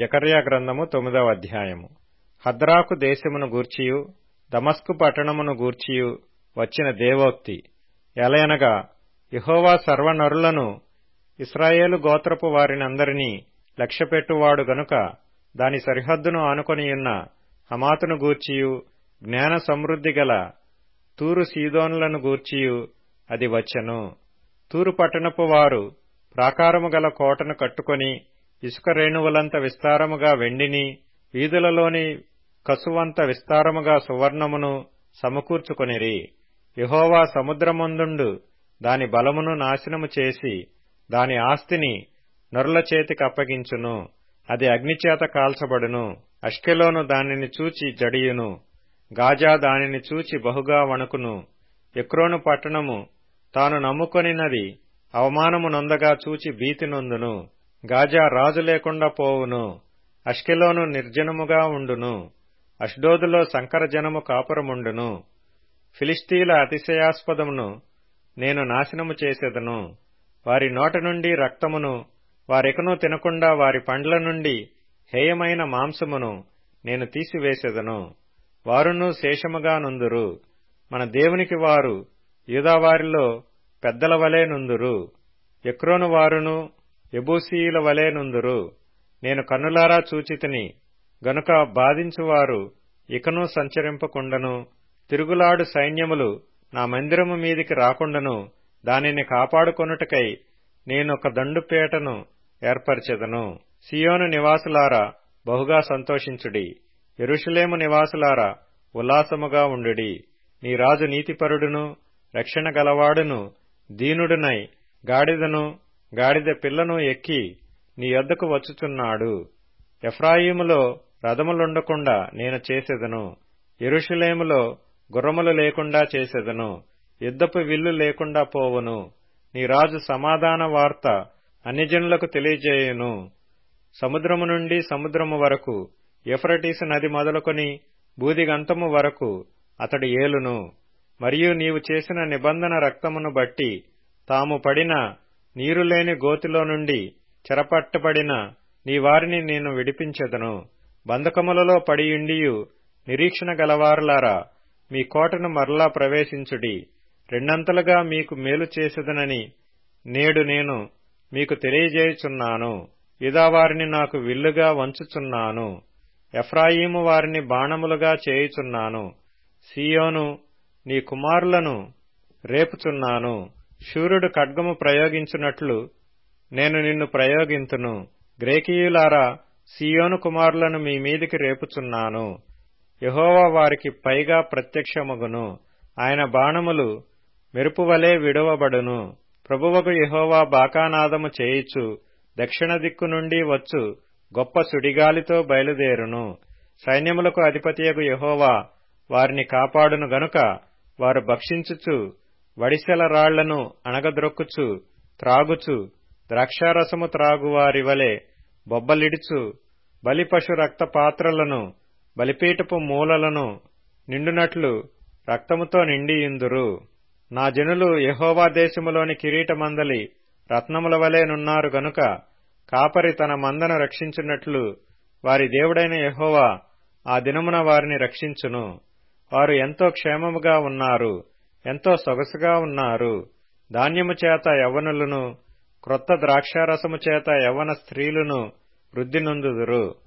జకర్యా గ్రంథము తొమ్మిదవ అధ్యాయము హద్రాకు దేశమును గూర్చియు దమస్కు పట్టణమును గూర్చియు వచ్చిన దేవోక్తి ఎలయనగా యహోవా సర్వనరులను ఇస్రాయేలు గోత్రపు వారినందరినీ లక్ష్యపెట్టువాడు గనుక దాని సరిహద్దును ఆనుకొనియున్న హమాతును గూర్చియు జ్ఞాన సమృద్ధి గల తూరు సీదోనులను గూర్చియు అది వచ్చెను తూరు పట్టణపు వారు ప్రాకారము గల కోటను కట్టుకొని ఇసుక రేణువులంత విస్తారముగా వెండిని వీధులలోని కసువంత విస్తారముగా సువర్ణమును సమకూర్చుకొనిరి యహోవా సముద్రమందుండు దాని బలమును నాశనము చేసి దాని ఆస్తిని నరుల చేతికి అప్పగించును అది అగ్నిచేత కాల్చబడును అష్కెలోను దానిని చూచి జడియును గాజా దానిని చూచి బహుగా వణుకును ఎక్రోను పట్టణము తాను నమ్ముకొనినది అవమానము నొందగా చూచి భీతి నొందును గాజా రాజు లేకుండా పోవును అష్కెలోను నిర్జనముగా ఉండును అష్డోదులో సంకర జనము కాపురముండును ఫిలిస్తీల అతిశయాస్పదమును నేను నాశనము చేసేదను వారి నోట నుండి రక్తమును వారెకనూ తినకుండా వారి పండ్ల నుండి హేయమైన మాంసమును నేను తీసివేసేదను వారును శేషముగా నుందురు మన దేవునికి వారు యూదావారిలో పెద్దల వలె నుందురు ఎక్రోను వారును ఎబూసీయుల వలె నుందురు నేను కన్నులారా చూచితిని గనుక బాధించువారు ఇకను సంచరింపకుండను తిరుగులాడు సైన్యములు నా మందిరము మీదికి రాకుండను దానిని కాపాడుకొనుటకై నేనొక దండుపేటను ఏర్పరచెదను సియోను నివాసులారా బహుగా సంతోషించుడి ఎరుషులేము నివాసులారా ఉల్లాసముగా ఉండుడి నీ రాజు నీతిపరుడును రక్షణ గలవాడును దీనుడునై గాడిదను గాడిద పిల్లను ఎక్కి నీ యొద్దకు వచ్చుచున్నాడు ఎఫ్రాయిములో రథములుండకుండా నేను చేసేదను ఎరుషులేములో గుర్రములు లేకుండా చేసేదను యుద్ధపు విల్లు లేకుండా పోవును నీ రాజు సమాధాన వార్త అన్యజనులకు తెలియజేయును సముద్రము నుండి సముద్రము వరకు ఎఫ్రటీసు నది మొదలుకొని బూదిగంతము వరకు అతడు ఏలును మరియు నీవు చేసిన నిబంధన రక్తమును బట్టి తాము పడిన నీరులేని గోతిలో నుండి చెరపట్టబడిన నీ వారిని నేను విడిపించెదను బంధకములలో పడియుండియు నిరీక్షణ గలవారులారా మీ కోటను మరలా ప్రవేశించుడి రెండంతలుగా మీకు మేలు చేసేదనని నేడు నేను మీకు తెలియజేయుచున్నాను ఇదావారిని నాకు విల్లుగా వంచుచున్నాను ఎఫ్రాయిము వారిని బాణములుగా చేయుచున్నాను సియోను నీ కుమారులను రేపుచున్నాను శూరుడు ఖడ్గము ప్రయోగించున్నట్లు నేను నిన్ను ప్రయోగింతును గ్రేకీయులారా సియోను కుమారులను మీ మీదికి రేపుచున్నాను యహోవా వారికి పైగా ప్రత్యక్షమగును ఆయన బాణములు మెరుపువలే విడవబడును ప్రభువకు యహోవా బాకానాదము చేయిచు దక్షిణ దిక్కు నుండి వచ్చు గొప్ప సుడిగాలితో బయలుదేరును సైన్యములకు అధిపతియగు యహోవా వారిని కాపాడును గనుక వారు భక్షించుచు వడిసెల రాళ్లను అణగద్రొక్కుచు త్రాగుచు ద్రాక్షారసము త్రాగువారి వలె బొబ్బలిడుచు బలిపశు రక్త పాత్రలను బలిపీటపు మూలలను నిండునట్లు రక్తముతో నిండియుందురు నా జనులు యహోవా దేశములోని కిరీటమందలి రత్నముల వలెనున్నారు గనుక కాపరి తన మందను రక్షించున్నట్లు వారి దేవుడైన యహోవా ఆ దినమున వారిని రక్షించును వారు ఎంతో క్షేమముగా ఉన్నారు ఎంతో సొగసుగా ఉన్నారు ధాన్యము చేత యవ్వనులను క్రొత్త ద్రాక్షారసము చేత యవ్వన స్త్రీలను వృద్ధి నొందుదురు